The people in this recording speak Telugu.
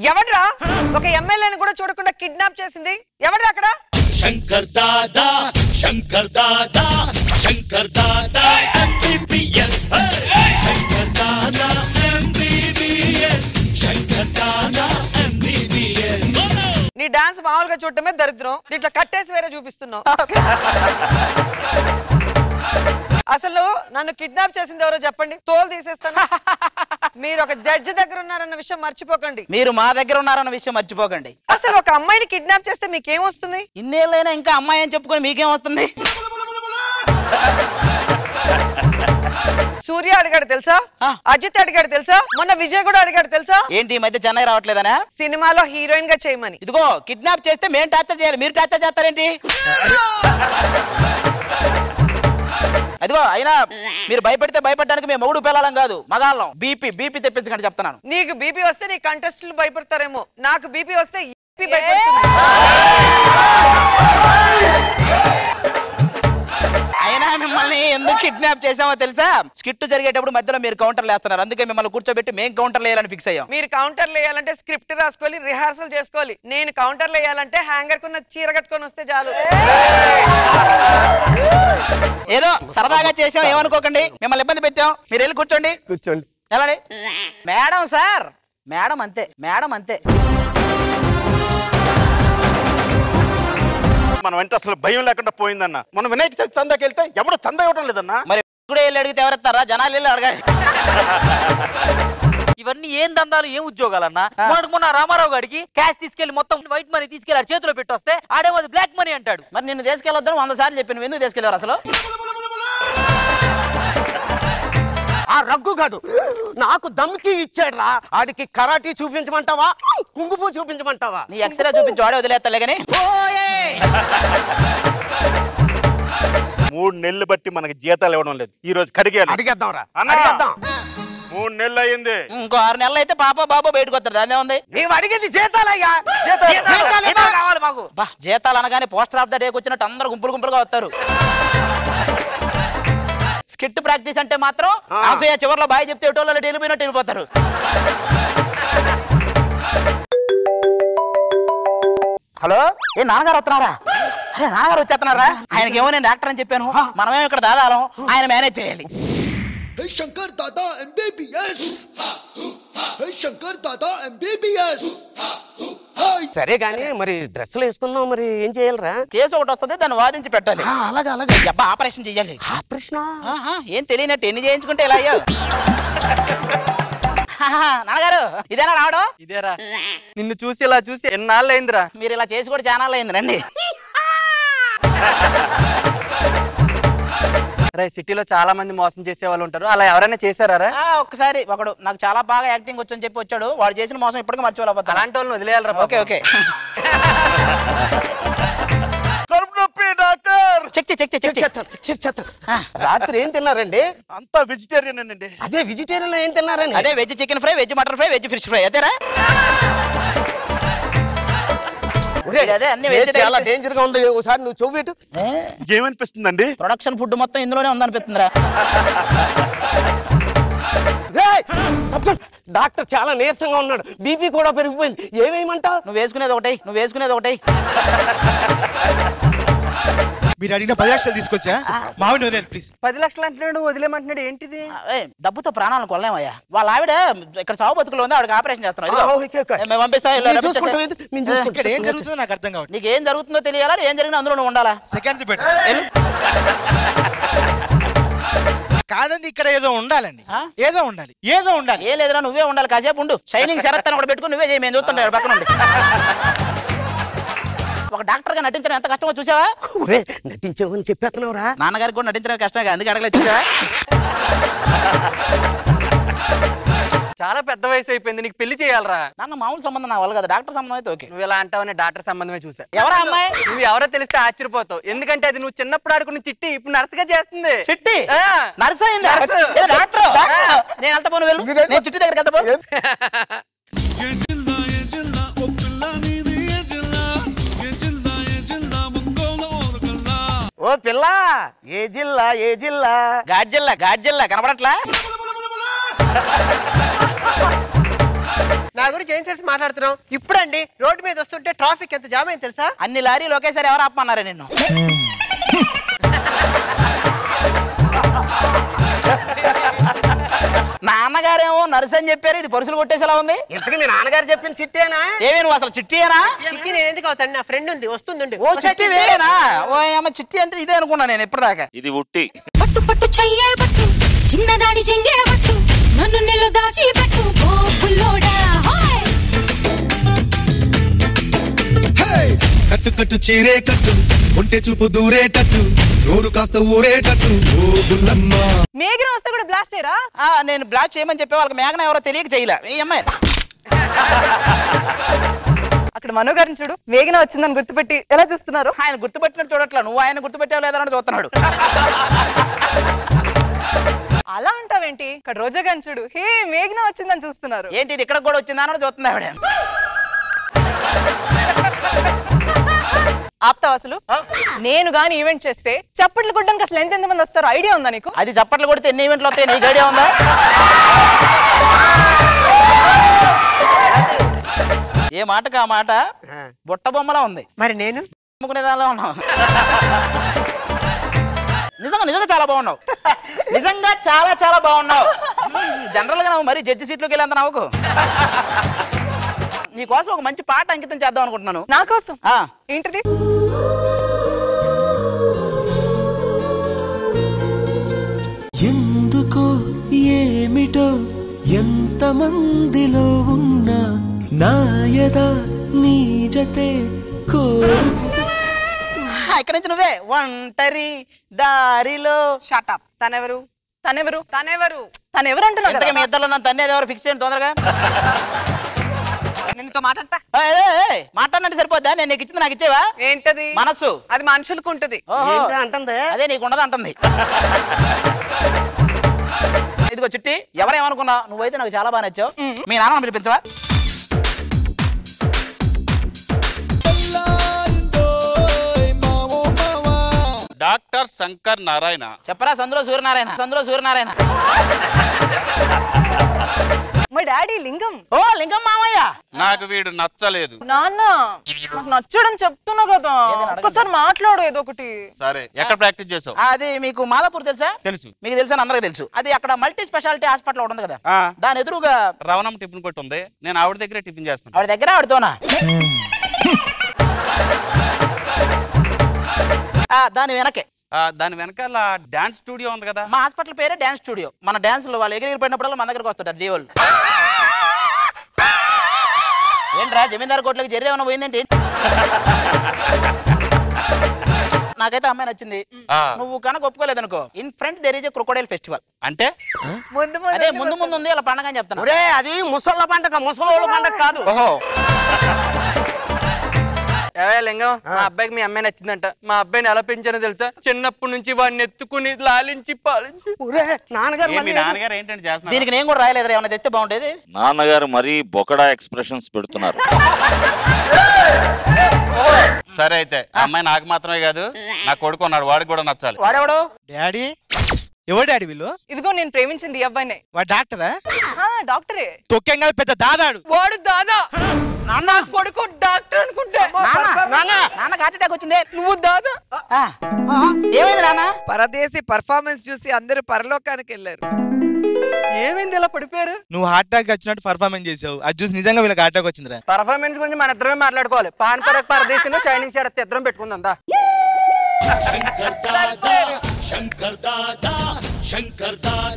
ఎవడ్రా ఒక ఎమ్మెల్యేని కూడా చూడకుండా కిడ్నాప్ చేసింది ఎవడ్రా అక్కడ Shankar Dada Shankar Dada Shankar Dada MBBS Shankar Dada MBBS Shankar Dada MBBS నీ డాన్స్ మామూలుగా చూడటమే దరిద్రం దీంట్లో కట్టేసి వేరే చూపిస్తున్నావు అసలు నన్ను కిడ్నాప్ చేసింది ఎవరో చెప్పండి తోలు తీసేస్తాను మీరు ఒక జడ్జి దగ్గర ఉన్నారన్న విషయం మర్చిపోకండి మీరు మా దగ్గర ఉన్నారన్న విషయం మర్చిపోకండి అసలు ఒక అమ్మాయిని కిడ్నాప్ చేస్తే మీకేం వస్తుంది ఇన్నేళ్ళైనా ఇంకా అమ్మాయి అని చెప్పుకొని మీకేం వస్తుంది సూర్య అడిగాడు తెలుసా ఆ. అజిత్ అడిగాడు తెలుసా మొన్న విజయ్ కూడా అడిగాడు తెలుసా ఏంటి ఈ మధ్య చెన్నై రావట్లేదనా సినిమాలో హీరోయిన్ గా చేయమని ఇదిగో కిడ్నాప్ చేస్తే మేము టార్చర్ చేయాలి మీరు టార్చర్ చేస్తారేంటి అదిగో అయినా మీరు భయపెడితే భయపడడానికి మేము మౌడు పిల్లలం కాదు మగాళ్ళం బీపీ బీపీ తెప్పించకండి చెప్తున్నాను నీకు బీపీ వస్తే నీ కంటెస్టులు భయపడతారేమో నాకు బీపీ వస్తే EP భయపడుతుంది అయినా మిమ్మల్ని ఎందుకు కిడ్నాప్ చేసామో తెలుసా స్కిట్ జరిగేటప్పుడు మధ్యలో మీరు కౌంటర్లు వేస్తున్నారు అందుకే మిమ్మల్ని కూర్చోబెట్టి మేము కౌంటర్లు వేయాలని ఫిక్స్ అయ్యాం మీరు కౌంటర్లు వేయాలంటే స్క్రిప్ట్ రాసుకోవాలి రిహార్సల్ చేసుకోవాలి నేను కౌంటర్లు వేయాలంటే హ్యాంగర్ కున్న చీర కట్టుకొని వస్తే చాలు ఏదో సరదాగా చేసాం ఏమనుకోకండి మిమ్మల్ని ఇబ్బంది పెట్టాం మీరు వెళ్ళి కూర్చోండి కూర్చోండి ఎలా మేడం సార్ మేడం అంతే మేడం అంతే మనం అంటే అసలు భయం లేకుండా పోయిందన్న మనం వినాయక చవితి చందాకి వెళ్తే ఎవడు చందా ఇవ్వడం లేదన్నా మరి కూడా వెళ్ళి అడిగితే ఎవరెత్తారా జనాలు వెళ్ళి అడగాలి ఇవన్నీ ఏం దందాలు ఏం ఉద్యోగాలన్నా మొన్నటి మొన్న రామారావు గారికి క్యాష్ తీసుకెళ్లి మొత్తం వైట్ మనీ తీసుకెళ్లి ఆడి చేతిలో పెట్టొస్తే ఆడేమో అది బ్లాక్ మనీ అంటాడు మరి నిన్ను తీసుకెళ్ళొద్దని వంద సార్లు చెప్పి నువ్వు ఎందుకు తీసుకెళ్ళారు అసలు ఆ రగ్గుగాడు నాకు దమ్కి ఇచ్చాడు రా ఆడికి కరాటీ చూపించమంటావా కుంగుపు చూపించమంటావా నీ ఎక్స్రే చూపించి వాడే వదిలేస్తలే కానీ మూడు నెలలు బట్టి మనకి జీతాలు ఇవ్వడం లేదు ఈ రోజు కడిగాను అడిగేద్దాం రా అన్నా. అడిగేద్దాం మూడు నెలలు అయింది ఇంకో ఆరు నెలలు అయితే పాప బాబు బయటకు వస్తారు అదే ఉంది నీవు అడిగింది జీతాలయ్యా జీతాలు, జీతాలు జీతాలు కావాలి మాకు బా జీతాలు అనగానే పోస్టర్ ఆఫ్ ద డేకి వచ్చినట్టు అందరూ గుంపులు గుంపులుగా వస్తారు స్కిట్ ప్రాక్టీస్ అంటే మాత్రం అసూయ చివరిలో బాయ్ చెప్తే ఎటోళ్ళు వెళ్ళిపోయినట్టు వెళ్ళిపోతారు హలో ఏ నాన్నగారు వస్తున్నారా అరే నాన్నగారు వచ్చేస్తున్నారా ఆయనకి ఏమో నేను డాక్టర్ అని చెప్పాను మనమేమో ఇక్కడ దాదాలం ఆయన మేనేజ్ చేయాలి Hey Shankar Dada MBBS Hey Shankar Dada MBBS Hey సరే గాని మరి డ్రెస్సులు వేసుకున్నావు మరి ఏం చేయాలరా కేసు ఒకటి వస్తుంది దాన్ని వాదించి పెట్టాలి అలాగే అలాగే అబ్బా ఆపరేషన్ చెయ్యాలి ఆపరేషన్ ఆహా, ఏం తెలియనట్టు ఎన్ని చేయించుకుంటే ఇలా అయ్యో ఆహా, నాన్నగారు ఇదేనా రావడం ఇదేరా నిన్ను చూసి ఇలా చూసి ఎన్నాళ్ళు అయిందిరా మీరు ఇలా చేసి కూడా చాలా అయింది రండి రే సిటీలో చాలా మంది మోసం చేసే వాళ్ళు ఉంటారు అలా ఎవరైనా చేశారా ఆ, ఒక్కసారి ఒకడు నాకు చాలా బాగా యాక్టింగ్ వచ్చని చెప్పి వచ్చాడు వాడు చేసిన మోసం ఇప్పటికీ మర్చిపోలేకపోతాను అలాంటి వాళ్ళని వదిలేయాలరా ఓకే ఓకే కడుపు నొప్పి doctor check check check check check చెప్ చెప్తాను రాత్రి ఏం తిన్నారండి అంతా వెజిటేరియన్ అండి అదే వెజిటేరియన్ లో ఏం తిన్నారని అదే veg chicken fry veg mutton fry veg fish fry అదేరా ఒరేయ్, అదే అన్ని టేస్ట్ vegetarian. చాలా డేంజర్ గా ఉంది ఒకసారి నువ్వు చూపెట్టు ఏమనిపిస్తుందండి ప్రొడక్షన్ ఫుడ్ మొత్తం ఇందులోనే ఉందనిపిస్తుందిరా రేయ్, తప్పకుండా. డాక్టర్ చాలా నీరసంగా ఉన్నాడు బీపీ కూడా పెరిగిపోయింది ఏమేయమంటావు నువ్వు వేసుకునేది ఒకటి నువ్వు వేసుకునేది ఒకటి మీరు అడిగిన పది లక్షలు తీసుకొచ్చా మామిడి వదిలేదు ప్లీజ్ పది లక్షలు అంటున్నాడు వదిలేమంటున్నాడు ఏంటిది ఏయ్, డబ్బుతో ప్రాణాలను కొనలేమయ్యా వాళ్ళ ఆవిడ ఇక్కడ సాగు బతుకులు ఉంది ఆవిడకి ఆపరేషన్ చేస్తున్నాం ఇదిగో. ఆ, ఓకే, ఓకే. మేము పంపిస్తా వెళ్ళు, నేను పంపించేసేయ్. చూసుకుంటాం ఏంటి? నేను చూసుకుంటాం. ఇక్కడ ఏం జరుగుతుందో నాకు అర్థం కావట్లేదు నీకు ఏం జరుగుతుందో తెలియాలా ఏం జరిగినా అందులో నువ్వు ఉండాలా సెకండ్ బెటర్ కాదండి ఇక్కడ ఏదో ఉండాలండి ఆ? ఏదో ఉండాలి ఏదో ఉండాలి ఏం లేదురా నువ్వే ఉండాలి కాసేపు ఉండు షైనింగ్ శరత్ అని కూడా పెట్టుకుని నువ్వే చేయి మేము చూస్తుంటాం పక్కన ఉండి ఒక డాక్టర్ గా నటించడం ఎంత కష్టమో చూసావా ఒరే నటించావని చెప్పేస్తున్నావురా నాన్నగారికి కూడా నటించడం కష్టమే అందుకే అడగలేదు చూసావా చాలా పెద్ద వయసు అయిపోయింది నీకు పెళ్లి చేయాలరా నాన్న మామూలు సంబంధం నా వల్ల కదా డాక్టర్ సంబంధం అయితే ఓకే నువ్వు ఇలా అంటావని డాక్టర్ సంబంధమే చూసా ఎవరా అమ్మాయి నువ్వు ఎవరో తెలిస్తే ఆశ్చర్యపోతావు ఎందుకంటే అది నువ్వు చిన్నప్పుడు ఆడుకున్న చిట్టి ఇప్పుడు నర్సుగా చేస్తుంది చిట్టి ఆ. నర్స్ అయింది నర్సు. డాక్టర్ నేను వెళ్తా పోను వెళ్ళు నేను చిట్టి దగ్గరికి వెళ్తా పో ఓ పిల్ల ఏ జిల్లా ఏ జిల్లా గాడ్జిల్లా గాడ్జిల్లా కనపడట్లా నా గురించి ఏం తెలిసి మాట్లాడుతున్నావు ఇప్పుడండి రోడ్డు మీద వస్తుంటే ట్రాఫిక్ ఎంత జామ్ అయింది తెలుసా అన్ని లారీలు ఒకేసారి ఎవరు ఆపమన్నారా నిన్ను నాన్నగారేమో నర్స్ అని చెప్పారు ఇది పరుసులు కొట్టేసేలా ఉంది ఇంతకీ మీ నాన్నగారు చెప్పిన చిట్టేనా ఏమి నువ్వు అసలు చిట్టియేనా చిట్టి నేను ఎందుకు అవుతాను నా ఫ్రెండ్ ఉంది వస్తుంది ఓ చిట్టి వేరేనా ఓ అమ్మ చిట్టి అంటే ఇదే అనుకున్నా నేను ఇప్పటిదాకా ఇది ఉట్టి పట్టు పట్టు చెయ్యే పట్టు చిన్నదాని చెంగే పట్టు నన్ను నిల్లు దాచి పెట్టు ఓ పుల్లోడా హాయ్ హే కట్టు కట్టు చీరే కట్టు ఒంటె చూపు దూరేటట్టు నోరు కాస్త ఊరేటట్టు ఓ బుల్లమ్మ మేఘన వస్తే కూడా బ్లాస్ట్ చేయరా ఆ, నేను బ్లాక్ చేయమని చెప్పే వాళ్ళకి మేఘన ఎవరో తెలియక చేయలే ఈ అమ్మాయి అక్కడ మనో గారిని చూడు మేఘన వచ్చిందని గుర్తుపెట్టి ఎలా చూస్తున్నారు ఆయన గుర్తుపెట్టినట్టు చూడట్లా నువ్వు ఆయన గుర్తుపెట్టావు లేదా అని చూస్తున్నాడు అలా అంటావేంటి ఇక్కడ రోజా గారిని చూడు హే మేఘన వచ్చిందని చూస్తున్నారు ఏంటి ఇది ఇక్కడ కూడా వచ్చిందా అని చూస్తుంది ఆవిడ ఆప్తావా అసలు నేను గాని ఈవెంట్ చేస్తే చప్పట్లు కొట్టడానికి అసలు ఎంత మంది వస్తారో ఐడియా ఉందా నీకు అది చప్పట్లు కొడితే ఎన్ని ఈవెంట్లు వస్తాయి నీకు ఐడియా ఉందా ఏ మాటకు ఆ మాట బుట్ట బొమ్మలా ఉంది మరి నేను అమ్ముకునే దానిలో ఉన్నావు నిజంగా నిజంగా చాలా బాగున్నావు నిజంగా చాలా చాలా బాగున్నావు జనరల్ గా నువ్వు మరి జడ్జి సీట్లోకి వెళ్ళేంత నవ్వుకు నీకోసం ఒక మంచి పాట అంకితం చేద్దాం అనుకుంటున్నాను నా కోసం ఆ, ఏంటిది ఎందుకో ఏమిటో ఎంతమందిలో ఉన్నా నాయద నీ జతే కోరు ఇక్కడి నుంచి నువ్వే ఒంటరి దారిలో షాటప్ తనెవరు తనెవరు తనెవరు తనెవరు అంటున్నావు ఇంతకీ మీ కదా? ఇద్దరు నన్ను తన్నేది ఎవరు ఫిక్స్ చేయండి తొందరగా నేను నీతో మాట్లాడతా ఏయ్, ఏయ్, ఏయ్, మాట్లాడినట్టు సరిపోద్దా నేను నీకు ఇచ్చింది నాకు ఇచ్చేవా ఏంటది మనస్సు అది మనుషులకు ఉంటది ఓహో. ఏంట్రా అంటుంది అదే నీకు ఉండదు అంటుంది ఇదిగో చిట్టి ఎవరేమనుకున్నా నువ్వైతే నాకు చాలా బాగా నచ్చావు మీ నాన్న పిలిపించవా డాక్టర్ శంకర్ నారాయణ చెప్పరా సందులో సూర్యనారాయణ సందులో సూర్యనారాయణ మా డాడీ లింగం ఓ లింగం మామయ్య నాకు వీడు నచ్చలేదు నాన్న నాకు నచ్చడని చెప్తున్నా కదా ఒక్కసారి మాట్లాడు ఏదో ఒకటి సరే ఎక్కడ ప్రాక్టీస్ చేసావు ఆ, అది మీకు మాదాపూర్ తెలుసా తెలుసు మీకు తెలుసా అందరికి తెలుసు అది అక్కడ మల్టీ స్పెషాలిటీ హాస్పిటల్ ఒకటి ఉంది కదా ఆ, దాని ఎదురుగా రవణం టిఫిన్ కొట్టి ఉంది నేను ఆవిడ దగ్గరే టిఫిన్ చేస్తాను ఆవిడ దగ్గర ఆవిడతోనా ఆ, దాని వెనకే ఆ, దాని వెనకాల డాన్స్ స్టూడియో ఉంది కదా మా హాస్పిటల్ పేరే డాన్స్ స్టూడియో మన డాన్స్లు వాళ్ళు ఎగిరి పడినప్పుడల్లా మన దగ్గరకు వస్తుంటారు డీ వాళ్ళు ఏంట్రా జమీందారు కోట్లకి జర్రీ ఏమైనా పోయిందేంటి నాకైతే అమ్మాయి నచ్చింది ఆ, నువ్వు కనుక ఒప్పుకోలేదనుకో in front there is a crocodile festival అంటే ముందు అదే ముందు ముందు ఉంది అలా పండగ అని చెప్తాను ఒరే అది ముసళ్ళ పండగ ముసలోళ్ళ పండగ కాదు ఓహో ఏవే లింగం మా అబ్బాయికి మీ అమ్మాయి నచ్చిందంట మా అబ్బాయిని ఎలా పెంచానో తెలుసా చిన్నప్పటి నుంచి వాడిని ఎత్తుకుని లాలించి పాలించి ఒరే నాన్నగారు ఏ మీ మళ్ళీ ఏదో- నాన్నగారు ఏంటంటే చేస్తున్నారు దీనికి నేను కూడా రాయలేదు ఏమైనా తెస్తే బాగుండేది నాన్నగారు మరీ బొకడా ఎక్స్ప్రెషన్స్ పెడుతున్నారు సరే అయితే ఆ అమ్మాయి నాకు మాత్రమే కాదు నా కొడుకు ఉన్నాడు వాడికి కూడా నచ్చాలి వాడెవడు డాడీ ఎవరు డాడీ వీళ్ళు ఇదిగో నేను ప్రేమించింది ఈ అబ్బాయినే వాడు డాక్టరా ఆ, డాక్టరే తొక్కేం కాదు పెద్ద దాదాడు వాడు దాదా నా కొడుకు డాక్టర్ అనుకుంటే నాన్న నాన్న హార్ట్ అటాక్ వచ్చింది నువ్వు దాదా ఆ, ఏమైంది నాన్న పరదేశి పర్ఫార్మెన్స్ చూసి అందరూ పరలోకానికి వెళ్ళారు ఏమైంది ఇలా పడిపోయారు నువ్వు హార్ట్ అటాక్ వచ్చినట్టు పర్ఫార్మెన్స్ చేసావు అది చూసి నిజంగా వీళ్ళకి హార్ట్ అటాక్ వచ్చిందిరా పర్ఫార్మెన్స్ గురించి మన ఇద్దరమే మాట్లాడుకోవాలి పాన్ పరక్ పరదేశంలో షైనింగ్ షాడ్ ఇద్దరం పెట్టుకుందాం దా శంకర్ దాదా శంకర్ దాదా శంకర్ దాదా